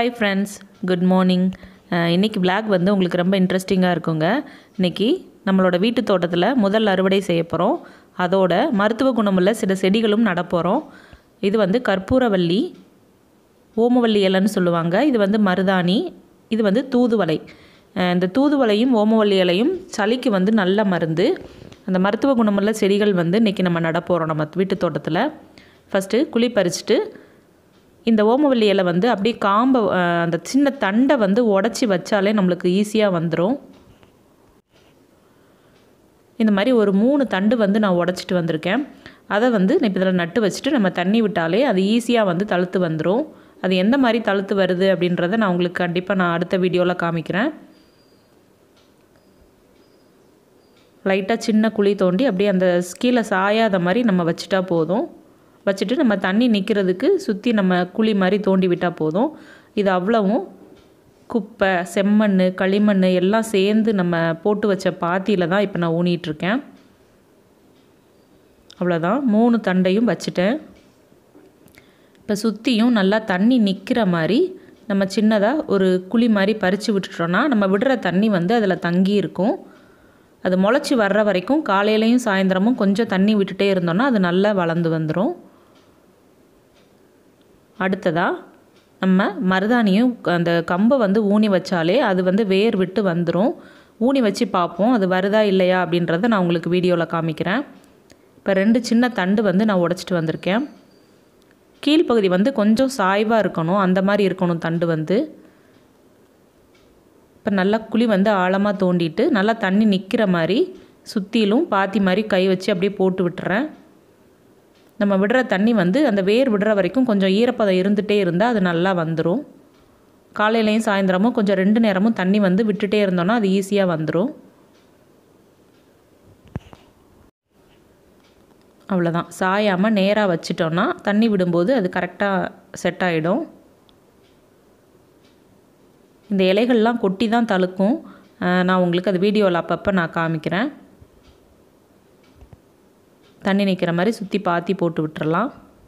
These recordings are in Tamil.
ஹாய் ஃப்ரெண்ட்ஸ் குட் மார்னிங் இன்றைக்கி பிளாக் வந்து உங்களுக்கு ரொம்ப இன்ட்ரெஸ்டிங்காக இருக்குங்க இன்றைக்கி நம்மளோட வீட்டு தோட்டத்தில் முதல் அறுவடை செய்ய போகிறோம் அதோட மருத்துவ குணமுள்ள சில செடிகளும் நடப்போகிறோம் இது வந்து கற்பூரவள்ளி ஓமவல்லி இலைன்னு சொல்லுவாங்க இது வந்து மருதாணி இது வந்து தூதுவளை அஹ் இந்த தூதுவளையும் ஓமவல்லி இலையும் சளிக்கு வந்து நல்ல மருந்து அந்த மருத்துவ குணமுள்ள செடிகள் வந்து இன்றைக்கி நம்ம நடப்போகிறோம் நம்ம வீட்டு தோட்டத்தில் ஃபஸ்ட்டு குழி பறிச்சுட்டு இந்த ஓமவல்லி இலை வந்து அப்படியே காம்பை அஹ், அந்த சின்ன தண்டை வந்து உடச்சி வச்சாலே நம்மளுக்கு ஈஸியாக வந்துடும் இந்த மாதிரி ஒரு மூணு தண்டு வந்து நான் உடச்சிட்டு வந்திருக்கேன் அதை வந்து இப்போ இதில் நட்டு வச்சுட்டு நம்ம தண்ணி விட்டாலே அது ஈஸியாக வந்து தழுத்து வந்துடும் அது எந்த மாதிரி தழுத்து வருது அப்படின்றத நான் உங்களுக்கு கண்டிப்பாக நான் அடுத்த வீடியோவில் காமிக்கிறேன் லைட்டாக சின்ன குழி தோண்டி அப்படியே அந்த கீழே சாயாத மாதிரி நம்ம வச்சுட்டா போதும் வச்சுட்டு நம்ம தண்ணி நிற்கிறதுக்கு சுற்றி நம்ம குழி மாதிரி தோண்டி விட்டால் போதும் இது அவ்வளவும் குப்பை செம்மண் களிமண் எல்லாம் சேர்ந்து நம்ம போட்டு வச்ச பாத்தியில் தான் இப்போ நான் ஊனிகிட்ருக்கேன் அவ்வளோதான் மூணு தண்டையும் வச்சுட்டேன் இப்போ சுற்றியும் நல்லா தண்ணி நிற்கிற மாதிரி நம்ம சின்னதாக ஒரு குழி மாதிரி பறித்து விட்டுட்டோன்னா நம்ம விடுற தண்ணி வந்து அதில் தங்கி இருக்கும் அது முளைச்சி வர்ற வரைக்கும் காலையிலையும் சாயந்தரமும் கொஞ்சம் தண்ணி விட்டுட்டே இருந்தோன்னா அது நல்லா வளர்ந்து வந்துடும் அடுத்ததாக நம்ம மருதாணியும் அந்த கம்பை வந்து ஊனி வச்சாலே அது வந்து வேர் விட்டு வந்துடும் ஊனி வச்சு பார்ப்போம் அது வருதா இல்லையா அப்படின்றத நான் உங்களுக்கு வீடியோவில் காமிக்கிறேன் இப்போ ரெண்டு சின்ன தண்டு வந்து நான் உடச்சிட்டு வந்திருக்கேன் கீழ்ப்பகுதி வந்து கொஞ்சம் சாய்வாக இருக்கணும் அந்த மாதிரி இருக்கணும் தண்டு வந்து இப்போ நல்லா குழி வந்து ஆழமாக தோண்டிட்டு நல்லா தண்ணி நிற்கிற மாதிரி சுற்றிலும் பாத்தி மாதிரி கை வச்சு அப்படியே போட்டு விட்டுறேன் நம்ம விடுற தண்ணி வந்து அந்த வேர் விடுற வரைக்கும் கொஞ்சம் ஈரப்பதம் இருந்துகிட்டே இருந்தால் அது நல்லா வந்துடும் காலையிலையும் சாயந்தரமும் கொஞ்சம் ரெண்டு நேரமும் தண்ணி வந்து விட்டுட்டே இருந்தோன்னா அது ஈஸியாக வந்துடும் அவ்வளோதான் சாயாமல் நேராக வச்சிட்டோன்னா தண்ணி விடும்போது அது கரெக்டாக செட் ஆகிடும் இந்த இலைகள்லாம் கொட்டி தான் தழுக்கும் அஹ் நான் உங்களுக்கு அது வீடியோவில் அப்பப்போ நான் காமிக்கிறேன் தண்ணி நிற்கிற மாதிரி சுற்றி பாத்தி போட்டு விட்டுறலாம்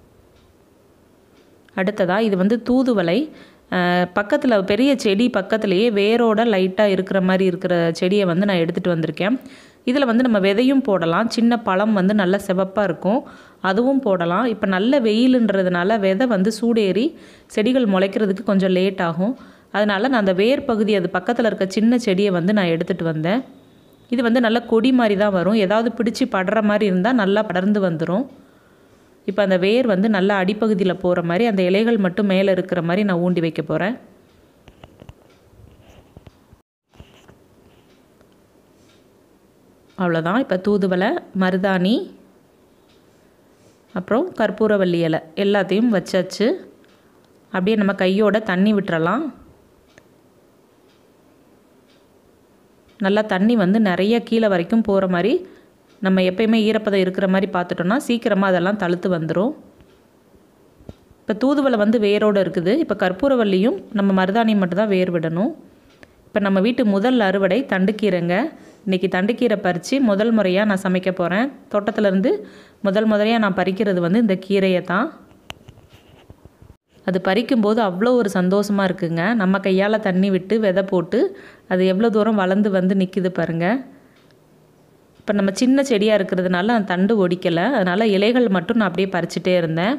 அடுத்ததாக இது வந்து தூதுவளை பக்கத்தில் பெரிய செடி பக்கத்துலேயே வேரோட லைட்டாக இருக்கிற மாதிரி இருக்கிற செடியை வந்து நான் எடுத்துகிட்டு வந்திருக்கேன் இதில் வந்து நம்ம விதையும் போடலாம் சின்ன பழம் வந்து நல்ல சிவப்பாக இருக்கும் அதுவும் போடலாம் இப்போ நல்ல வெயிலுன்றதுனால விதை வந்து சூடேறி செடிகள் முளைக்கிறதுக்கு கொஞ்சம் லேட் ஆகும் அதனால் நான் அந்த வேர் பகுதி அது பக்கத்தில் இருக்க சின்ன செடியை வந்து நான் எடுத்துகிட்டு வந்தேன் இது வந்து நல்ல கொடி மாதிரி தான் வரும் ஏதாவது பிடிச்சி படுற மாதிரி இருந்தால் நல்லா படர்ந்து வந்துடும் இப்போ அந்த வேர் வந்து நல்லா அடிப்பகுதியில் போகிற மாதிரி அந்த இலைகள் மட்டும் மேலே இருக்கிற மாதிரி நான் ஊண்டி வைக்க போகிறேன் அவ்வளோதான் இப்போ தூதுவளை மருதாணி அப்புறம் கற்பூரவள்ளி இலை எல்லாத்தையும் வச்சாச்சு அப்படியே நம்ம கையோட தண்ணி விட்டுறலாம் நல்லா தண்ணி வந்து நிறைய கீழே வரைக்கும் போகிற மாதிரி நம்ம எப்பயுமே ஈரப்பதம் இருக்கிற மாதிரி பார்த்துட்டோன்னா சீக்கிரமாக அதெல்லாம் தழுத்து வந்துடும் இப்போ தூதுவளை வந்து வேரோடு இருக்குது இப்போ கற்பூரவல்லியும் நம்ம மருதாணி மட்டும்தான் வேர் விடணும் இப்போ நம்ம வீட்டு முதல் அறுவடை தண்டுக்கீரைங்க இன்றைக்கி தண்டுக்கீரை பறித்து முதல் முறையாக நான் சமைக்க போகிறேன் தோட்டத்துலேருந்து முதல் முறையாக நான் பறிக்கிறது வந்து இந்த கீரையை தான் அது பறிக்கும்போது அவ்வளோ ஒரு சந்தோஷமாக இருக்குங்க நம்ம கையால் தண்ணி விட்டு விதை போட்டு அது எவ்வளோ தூரம் வளர்ந்து வந்து நிற்கிது பாருங்கள் இப்போ நம்ம சின்ன செடியாக இருக்கிறதுனால அந்த தண்டு ஒடிக்கலை அதனால் இலைகள் மட்டும் நான் அப்படியே பறிச்சுட்டே இருந்தேன்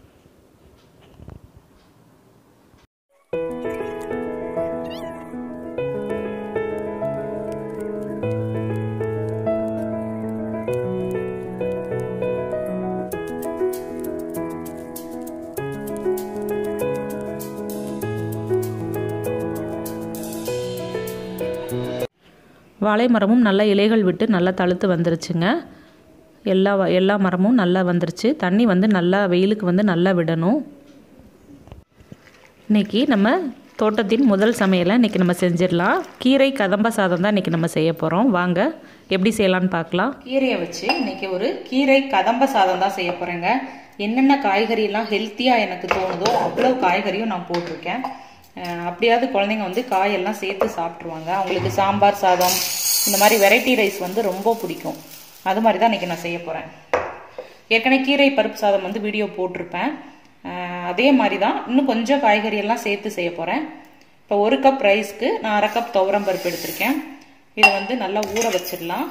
வாழை மரமும் நல்ல இலைகள் விட்டு நல்லா தழுத்து வந்துருச்சுங்க எல்லா வ- எல்லா மரமும் நல்லா வந்துருச்சு தண்ணி வந்து நல்லா வெயிலுக்கு வந்து நல்லா விடணும் இன்றைக்கி நம்ம தோட்டத்தின் முதல் சமையலை இன்றைக்கி நம்ம செஞ்சிடலாம் கீரை கதம்ப சாதம் தான் இன்றைக்கி நம்ம செய்ய போகிறோம் வாங்க எப்படி செய்யலான்னு பார்க்கலாம் கீரையை வச்சு இன்னைக்கு ஒரு கீரை கதம்ப சாதம் தான் செய்ய போறேங்க என்னென்ன காய்கறியெல்லாம் ஹெல்த்தியாக எனக்கு தோணுதோ அவ்வளோ காய்கறியும் நான் போட்டிருக்கேன் அஹ் அப்படியாவது குழந்தைங்க வந்து காயெல்லாம் சேர்த்து சாப்பிட்ருவாங்க அவங்களுக்கு சாம்பார் சாதம் இந்த மாதிரி வெரைட்டி ரைஸ் வந்து ரொம்ப பிடிக்கும் அது மாதிரி தான் இன்னைக்கு நான் செய்ய போகிறேன் ஏற்கனவே கீரை பருப்பு சாதம் வந்து வீடியோ போட்டிருப்பேன் அதே மாதிரி தான் இன்னும் கொஞ்சம் காய்கறி எல்லாம் சேர்த்து செய்ய போகிறேன் இப்போ ஒரு கப் ரைஸ்க்கு நான் அரை கப் துவரம் பருப்பு எடுத்திருக்கேன் இதை வந்து நல்லா ஊற வச்சிடலாம்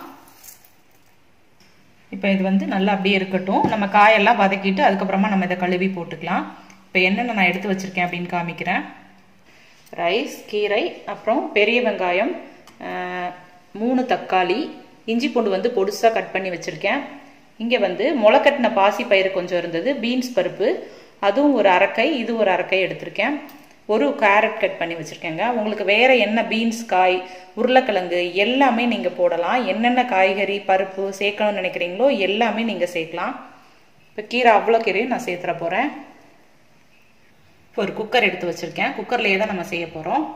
இப்போ இது வந்து நல்லா அப்படியே இருக்கட்டும் நம்ம காயெல்லாம் வதக்கிட்டு அதுக்கப்புறமா நம்ம இதை கழுவி போட்டுக்கலாம் இப்போ என்னென்ன நான் எடுத்து வச்சுருக்கேன் அப்படின்னு காமிக்கிறேன் ரைஸ் கீரை அப்புறம் பெரிய வெங்காயம் மூணு தக்காளி இஞ்சி பூண்டு வந்து பொடுசாக கட் பண்ணி வச்சுருக்கேன் இங்கே வந்து முளைக்கட்டின பாசி பயிறு கொஞ்சம் இருந்தது பீன்ஸ் பருப்பு அதுவும் ஒரு அரைக்கை இது ஒரு அரைக்கை எடுத்திருக்கேன் ஒரு கேரட் கட் பண்ணி வச்சுருக்கேங்க உங்களுக்கு வேறு என்ன பீன்ஸ் காய் உருளைக்கிழங்கு எல்லாமே நீங்கள் போடலாம் என்னென்ன காய்கறி பருப்பு சேர்க்கணும்னு நினைக்கிறீங்களோ எல்லாமே நீங்கள் சேர்க்கலாம் இப்போ கீரை அவ்வளோ கீரையும் நான் சேர்த்துற போகிறேன் இப்போ ஒரு குக்கர் எடுத்து வச்சுருக்கேன் குக்கர்லேயே தான் நம்ம செய்ய போகிறோம்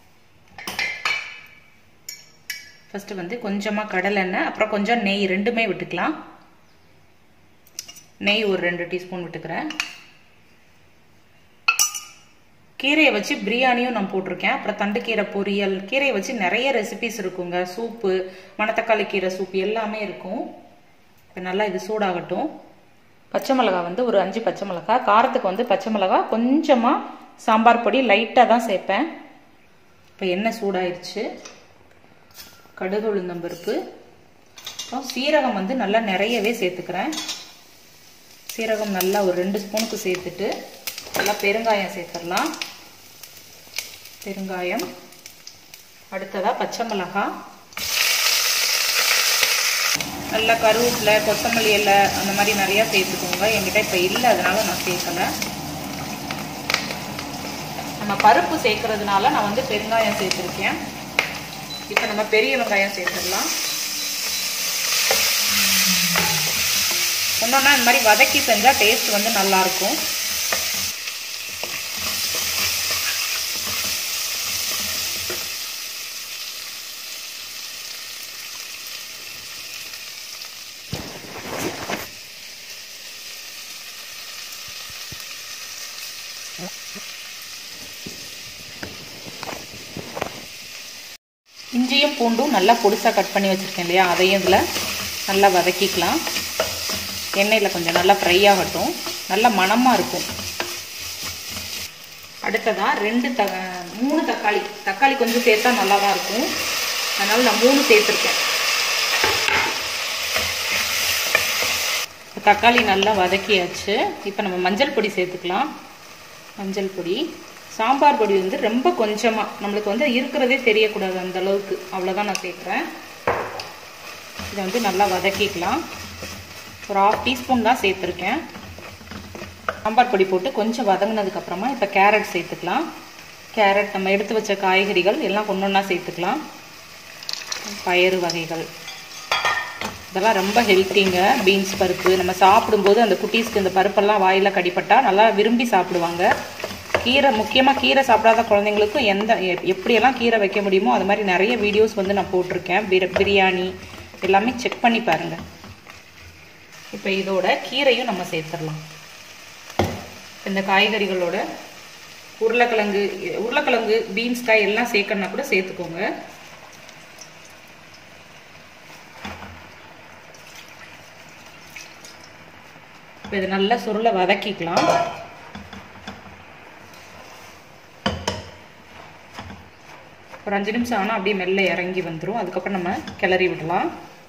ஃபஸ்ட்டு வந்து கொஞ்சமாக கடலெண்ணெய் அப்புறம் கொஞ்சம் நெய் ரெண்டுமே விட்டுக்கலாம் நெய் ஒரு ரெண்டு டீஸ்பூன் விட்டுக்கிறேன் கீரையை வச்சு பிரியாணியும் நான் போட்டிருக்கேன் அப்புறம் தண்டுக்கீரை பொரியல் கீரையை வச்சு நிறைய ரெசிபிஸ் இருக்குங்க சூப்பு மணத்தக்காளி கீரை சூப் எல்லாமே இருக்கும் இப்போ நல்லா இது சூடாகட்டும் பச்சை மிளகா வந்து ஒரு அஞ்சு பச்சை மிளகா காரத்துக்கு வந்து பச்சை மிளகா கொஞ்சமாக சாம்பார் பொடி லைட்டாக தான் சேர்ப்பேன் இப்போ எண்ணெய் சூடாயிருச்சு கடுகு உளுந்தம்பருப்பு அப்புறம் சீரகம் வந்து நல்லா நிறையவே சேர்த்துக்கிறேன் சீரகம் நல்லா ஒரு ரெண்டு ஸ்பூனுக்கு சேர்த்துட்டு நல்லா பெருங்காயம் சேர்த்துடலாம் பெருங்காயம் அடுத்ததாக பச்சை மிளகாய் நல்லா கருவேப்பிலை கொத்தமல்லி இலை அந்த மாதிரி நிறையா சேர்த்துக்கோங்க என்கிட்ட இப்போ இல்லை அதனால நான் சேர்க்கலை நம்ம பருப்பு சேர்க்கறதுனால நான் வந்து பெருங்காயம் சேர்த்துருக்கேன் இப்போ நம்ம பெரிய வெங்காயம் சேர்த்துடலாம் ஒன்றொன்னா இந்த மாதிரி வதக்கி செஞ்சால் டேஸ்ட் வந்து நல்லாயிருக்கும் இஞ்சியும் பூண்டும் நல்லா பொடிசாக கட் பண்ணி வச்சுருக்கேன் இல்லையா அதையும் இதில் நல்லா வதக்கிக்கலாம் எண்ணெயில் கொஞ்சம் நல்லா ஃப்ரை ஆகட்டும் நல்லா மணமாக இருக்கும் அடுத்ததாக ரெண்டு த மூணு தக்காளி தக்காளி கொஞ்சம் சேர்த்தா நல்லா தான் இருக்கும் அதனால் நான் மூணு சேர்த்துருக்கேன் தக்காளி நல்லா வதக்கியாச்சு இப்போ நம்ம மஞ்சள் பொடி சேர்த்துக்கலாம் மஞ்சள் பொடி சாம்பார் பொடி வந்து ரொம்ப கொஞ்சமாக நம்மளுக்கு வந்து இருக்கிறதே தெரியக்கூடாது அந்த அளவுக்கு அவ்வளோதான் நான் சேர்க்குறேன் இதை வந்து நல்லா வதக்கிக்கலாம் ஒரு ஆஃப் டீஸ்பூன் தான் சேர்த்துருக்கேன் சாம்பார் பொடி போட்டு கொஞ்சம் வதங்கினதுக்கப்புறமா இப்போ கேரட் சேர்த்துக்கலாம் கேரட் நம்ம எடுத்து வச்ச காய்கறிகள் எல்லாம் ஒன்று ஒன்றா சேர்த்துக்கலாம் பயறு வகைகள் இதெல்லாம் ரொம்ப ஹெல்த்திங்க பீன்ஸ் பருப்பு நம்ம சாப்பிடும்போது அந்த குட்டீஸ்க்கு இந்த பருப்பெல்லாம் வாயில் கடிப்பட்டால் நல்லா விரும்பி சாப்பிடுவாங்க கீரை முக்கியமாக கீரை சாப்பிடாத குழந்தைங்களுக்கும் எந்த எப்படியெல்லாம் கீரை வைக்க முடியுமோ அது மாதிரி நிறைய வீடியோஸ் வந்து நான் போட்டிருக்கேன் பிரியாணி எல்லாமே செக் பண்ணி பாருங்கள் இப்போ இதோட கீரையும் நம்ம சேர்த்துடலாம் இந்த காய்கறிகளோட உருளைக்கிழங்கு உருளைக்கிழங்கு பீன்ஸ் காய் எல்லாம் சேர்க்கணுன்னா கூட சேர்த்துக்கோங்க இப்போ இது நல்லா சுருளை வதக்கிக்கலாம் ஒரு அஞ்சு நிமிஷம் ஆனால் அப்படியே மெல்ல இறங்கி வந்துடும் அதுக்கப்புறம் நம்ம கிளறி விடலாம்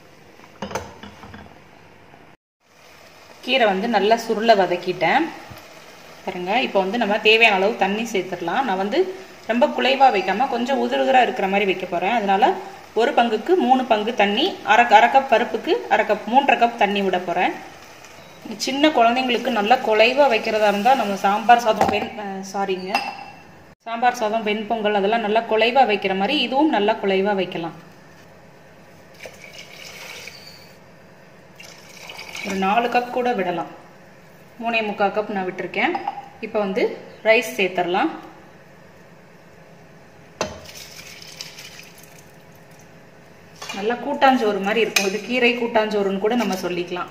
கீரை வந்து நல்லா சுருளை வதக்கிட்டேன் பாருங்க இப்போ வந்து நம்ம தேவையான அளவு தண்ணி சேர்த்துடலாம் நான் வந்து ரொம்ப குலைவாக வைக்காமல் கொஞ்சம் உதிருதிராக இருக்கிற மாதிரி வைக்க போகிறேன் அதனால ஒரு பங்குக்கு மூணு பங்கு தண்ணி அரை அரை கப் பருப்புக்கு அரை கப் மூன்றரை கப் தண்ணி விட போகிறேன் சின்ன குழந்தைங்களுக்கு நல்லா குலைவாக வைக்கிறதா இருந்தால் நம்ம சாம்பார் சாதம் வெண் சாரிங்க சாம்பார் சாதம் வெண்பொங்கல் அதெல்லாம் நல்லா குலைவாக வைக்கிற மாதிரி இதுவும் நல்லா குலைவாக வைக்கலாம் ஒரு நாலு கப் கூட விடலாம் மூணே முக்கால் கப் நான் விட்டுருக்கேன் இப்போ வந்து ரைஸ் சேர்த்துடலாம் நல்லா கூட்டாஞ்சோறு மாதிரி இருக்கும் இது கீரை கூட்டாஞ்சோறுன்னு கூட நம்ம சொல்லிக்கலாம்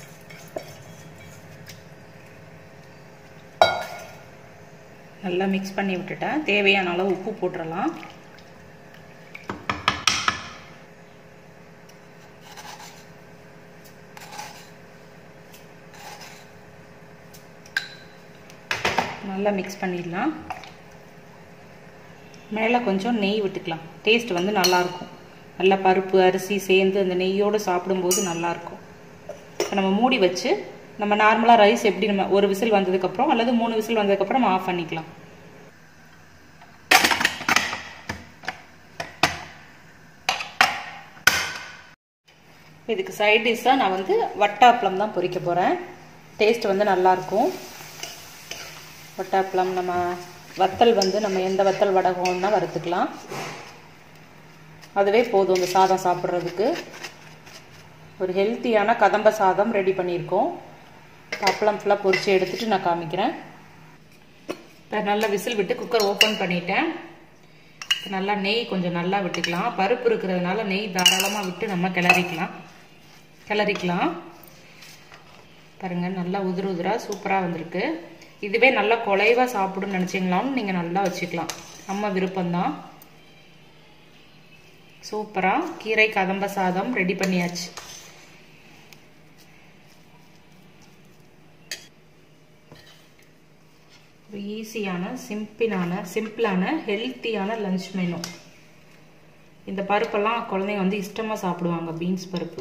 நல்லா மிக்ஸ் பண்ணி விட்டுட்டேன் தேவையான அளவு உப்பு போட்டுடலாம் நல்லா மிக்ஸ் பண்ணிடலாம் மேலே கொஞ்சம் நெய் விட்டுக்கலாம் டேஸ்ட் வந்து நல்லாயிருக்கும் நல்லா பருப்பு அரிசி சேர்ந்து அந்த நெய்யோடு சாப்பிடும்போது நல்லாயிருக்கும் இப்போ நம்ம மூடி வச்சு நம்ம நார்மலாக ரைஸ் எப்படி நம்ம ஒரு விசில் வந்ததுக்கப்புறம் அல்லது மூணு விசில் வந்ததுக்கப்புறம் நம்ம ஆஃப் பண்ணிக்கலாம் இதுக்கு சைட் டிஷ்ஷாக நான் வந்து வட்டாப்பளம் தான் பொரிக்க போகிறேன் டேஸ்ட் வந்து நல்லாயிருக்கும் வட்டாப்பளம் நம்ம வத்தல் வந்து நம்ம எந்த வத்தல் வடகம்னா வறுத்துக்கலாம் அதுவே போதும் இந்த சாதம் சாப்பிட்றதுக்கு ஒரு ஹெல்த்தியான கதம்ப சாதம் ரெடி பண்ணியிருக்கோம் அப்பளம் ஃபுல்லாக பொரித்து எடுத்துகிட்டு நான் காமிக்கிறேன் இப்போ நல்லா விசில் விட்டு குக்கர் ஓப்பன் பண்ணிட்டேன் இப்போ நல்லா நெய் கொஞ்சம் நல்லா விட்டுக்கலாம் பருப்பு இருக்கிறதுனால நெய் தாராளமாக விட்டு நம்ம கிளறிக்கலாம் கிளறிக்கலாம் பாருங்கள் நல்லா உதிர உதிராக சூப்பராக வந்திருக்கு இதுவே நல்லா குலைவாக சாப்பிடுன்னு நினச்சிங்களான்னு நீங்கள் நல்லா வச்சுக்கலாம் நம்ம விருப்பம்தான் சூப்பராக கீரை கதம்ப சாதம் ரெடி பண்ணியாச்சு ஒரு ஈஸியான சிம்பிளான சிம்பிளான ஹெல்த்தியான லஞ்ச் மெனு இந்த பருப்பெல்லாம் குழந்தைங்க வந்து இஷ்டமாக சாப்பிடுவாங்க பீன்ஸ் பருப்பு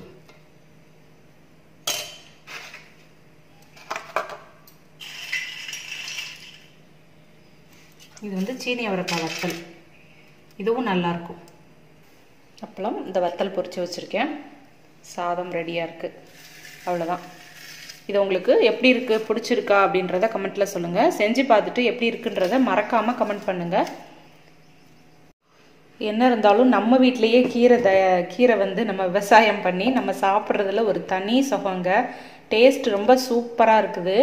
இது வந்து சீனி அவரைக்காய் வத்தல் இதுவும் நல்லாயிருக்கும் அப்பளம் இந்த வத்தல் பொரித்து வச்சுருக்கேன் சாதம் ரெடியாக இருக்குது அவ்வளோதான் இது உங்களுக்கு எப்படி இருக்குது பிடிச்சிருக்கா அப்படின்றத கமெண்ட்டில் சொல்லுங்கள் செஞ்சு பார்த்துட்டு எப்படி இருக்குன்றத மறக்காமல் கமெண்ட் பண்ணுங்கள் என்ன இருந்தாலும் நம்ம வீட்லேயே கீரை த கீரை வந்து நம்ம விவசாயம் பண்ணி நம்ம சாப்பிட்றதுல ஒரு தனி சுகங்க டேஸ்ட் ரொம்ப சூப்பராக இருக்குது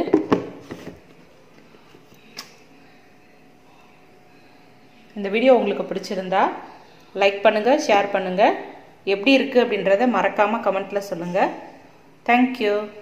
இந்த வீடியோ உங்களுக்கு பிடிச்சிருந்தா லைக் பண்ணுங்கள் ஷேர் பண்ணுங்கள் எப்படி இருக்குது அப்படின்றத மறக்காமல் கமெண்ட்டில் சொல்லுங்கள் தேங்க்யூ